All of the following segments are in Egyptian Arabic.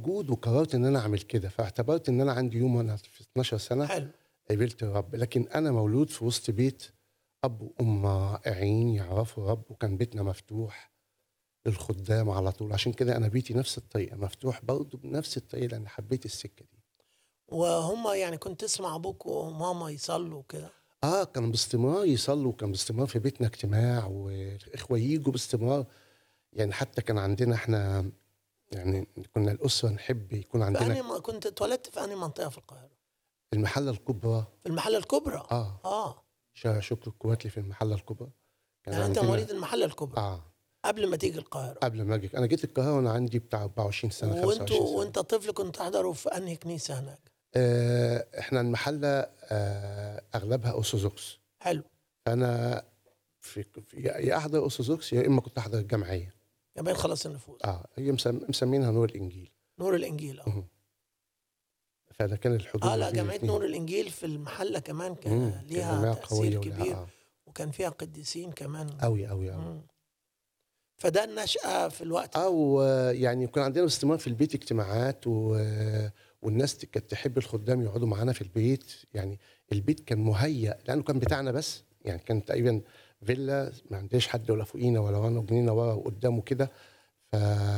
موجود وقررت ان انا اعمل كده فاعتبرت ان انا عندي يوم وانا في 12 سنه حلو قابلت الرب لكن انا مولود في وسط بيت اب وام رائعين يعرفوا الرب وكان بيتنا مفتوح للخدام على طول عشان كده انا بيتي نفس الطريقه مفتوح برضه بنفس الطريقه لان حبيت السكه دي وهم يعني كنت تسمع ابوك وماما يصلوا كده اه كان باستمرار يصلوا كان باستمرار في بيتنا اجتماع والاخوه يجوا باستمرار يعني حتى كان عندنا احنا يعني كنا الاسره نحب يكون في عندنا أنهي م- كنت اتولدت في انهي منطقه في القاهره المحله الكبرى في المحله الكبرى اه اه شارع شكر الكواتلي في المحله الكبرى كان يعني انت عندنا- مواليد المحله الكبرى اه قبل ما تيجي القاهره قبل ما اجي انا جيت القاهره وانا عندي بتاع 24 سنه 25 وانتوا سنه وانت طفل كنت تحضروا في انهي كنيسه هناك آه احنا المحله آه اغلبها ارثوذكس حلو فانا في في- يا احضر ارثوذكس يا اما كنت احضر الجمعيه يا بين خلاص النفوس اه هي مسم- مسمينها نور الانجيل نور الانجيل اه فده كان الحضور اه لا بين جمعيه الاتنين. نور الانجيل في المحله كمان مم، كان كان ليها جماعة تاثير قوية ولها- كبير آه. وكان فيها قديسين كمان قوي قوي قوي مم. فده النشأة في الوقت ده. او آه، يعني كان عندنا باستمرار في البيت اجتماعات و... والناس كانت تحب الخدام يقعدوا معانا في البيت يعني البيت كان مهيأ لانه كان بتاعنا بس يعني كان تقريبا فيلا ما عندناش حد ولا فوقينا ولا وانا وجنينا ورا وقدام وكده ف...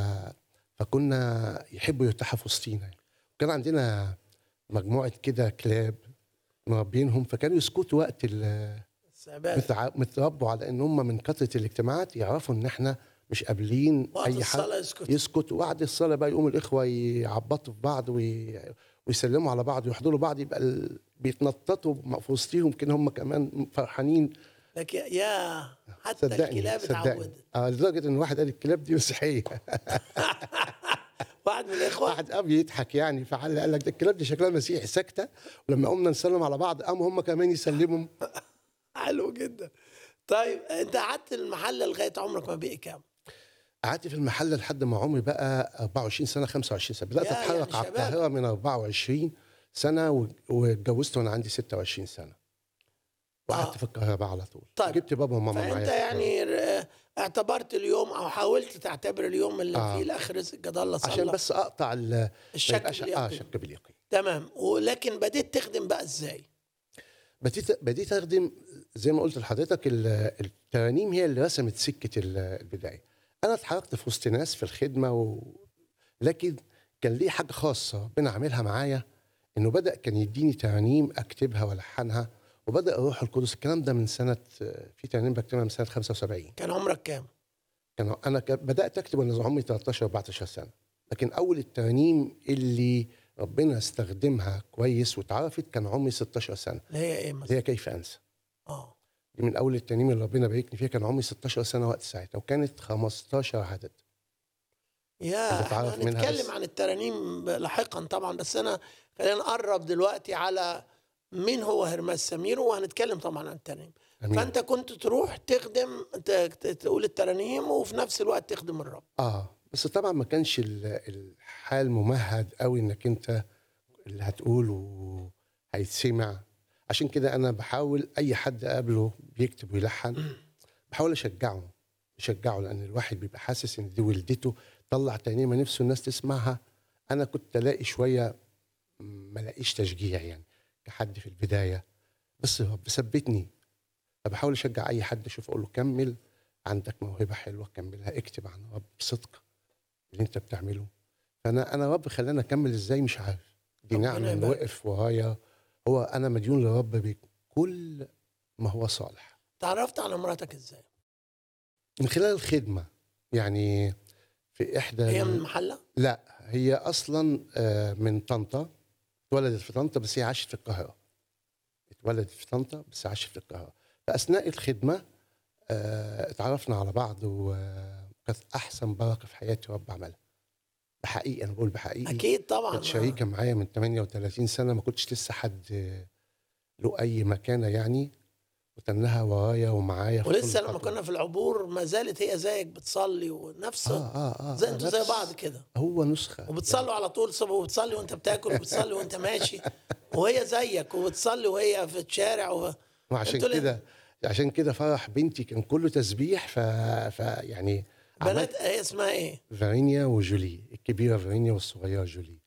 فكنا يحبوا يرتاحوا في وسطينا يعني. كان عندنا مجموعه كده كلاب مربينهم فكانوا يسكتوا وقت ال... استعباد متع... متربوا على ان هم من كثره الاجتماعات يعرفوا ان احنا مش قابلين وقت اي حد الصلاة يسكت يسكت وبعد الصلاه بقى يقوم الاخوه يعبطوا في بعض وي... ويسلموا على بعض ويحضروا بعض يبقى ال... بيتنططوا في وسطهم يمكن هم كمان فرحانين لكن يا حتى صدقني الكلاب صدقني اتعودت اه لدرجه ان واحد قال الكلاب دي مسيحيه واحد من الاخوه واحد قام يضحك يعني فعل قال لك ده الكلاب دي شكلها مسيحي ساكته ولما قمنا نسلم على بعض قاموا هم كمان يسلموا حلو جدا طيب انت قعدت المحل لغايه عمرك ما بقي كام؟ قعدت في المحل لحد ما عمري بقى 24 سنه 25 سنه بدات يا اتحرك يعني على شباب. القاهره من 24 سنه و- واتجوزت وانا عندي 26 سنه وقعدت آه. في القاهره بقى على طول طيب. جبت بابا وماما معايا فانت في القاهرة. يعني ر- اعتبرت اليوم او حاولت تعتبر اليوم اللي آه. فيه الاخ رزق جد الله صلى عشان بس اقطع ال- ما الشك يبقاش اه باليقين. شك باليقين تمام ولكن بديت تخدم بقى ازاي؟ بديت بديت اخدم زي ما قلت لحضرتك ال- الترانيم هي اللي رسمت سكه ال- البدايه انا اتحركت في وسط ناس في الخدمه و... لكن كان ليه حاجه خاصه ربنا عاملها معايا انه بدا كان يديني ترانيم اكتبها والحنها وبدا الروح القدس الكلام ده من سنه في ترانيم بكتبها من سنه 75 كان عمرك كام؟ كان انا ك- بدات اكتب وانا عمري 13 14 سنه لكن اول الترانيم اللي ربنا استخدمها كويس واتعرفت كان عمري 16 سنه اللي هي ايه اللي مثلا؟ هي كيف انسى اه دي من اول الترانيم اللي ربنا باركني فيها كان عمري 16 سنه وقت ساعتها وكانت 15 عدد يا اللي احنا اتعرف منها هنتكلم بس. عن الترانيم لاحقا طبعا بس انا خلينا نقرب دلوقتي على مين هو هرماس سمير وهنتكلم طبعا عن الترانيم امين فانت كنت تروح تخدم ت- ت- تقول الترانيم وفي نفس الوقت تخدم الرب اه بس طبعا ما كانش ال- الحال ممهد قوي انك انت اللي هتقوله هيتسمع عشان كده انا بحاول اي حد اقابله بيكتب ويلحن بحاول اشجعه اشجعه لان الواحد بيبقى حاسس ان دي ولدته طلع ترنيمه نفسه الناس تسمعها انا كنت الاقي شويه ما الاقيش تشجيع يعني كحد في البدايه بس رب ثبتني فبحاول اشجع اي حد اشوف اقول له كمل عندك موهبه حلوه كملها اكتب عن رب بصدق اللي انت بتعمله فانا انا رب خلاني اكمل ازاي مش عارف دي ربنا نعمه انه يبارك. وقف ورايا هو انا مديون لرب بكل ما هو صالح تعرفت على مراتك ازاي؟ من خلال الخدمه يعني في احدى هي من ال- المحله؟ لا هي اصلا آه، من طنطا اتولدت في طنطا بس هي عاشت في القاهره اتولدت في طنطا بس عاشت في القاهره فاثناء الخدمه آه، اتعرفنا على بعض وكانت احسن بركه في حياتي رب عملها بحقيقه انا بقول بحقيقي اكيد طبعا كانت شريكه معايا من 38 سنه ما كنتش لسه حد آه، له اي مكانه يعني وتنها ورايا ومعايا في ولسه كل لما خطوة. كنا في العبور ما زالت هي زيك بتصلي ونفس اه اه اه زي انتوا زي نفس- بعض كده هو نسخه وبتصلوا على طول صبح وبتصلي وانت بتاكل وبتصلي وانت ماشي وهي زيك وبتصلي وهي في الشارع و... وعشان انتوا ليه- كده عشان كده فرح بنتي كان كله تسبيح ف... ف يعني بنات هي اسمها ايه فارينيا وجولي الكبيره فارينيا والصغيره جولي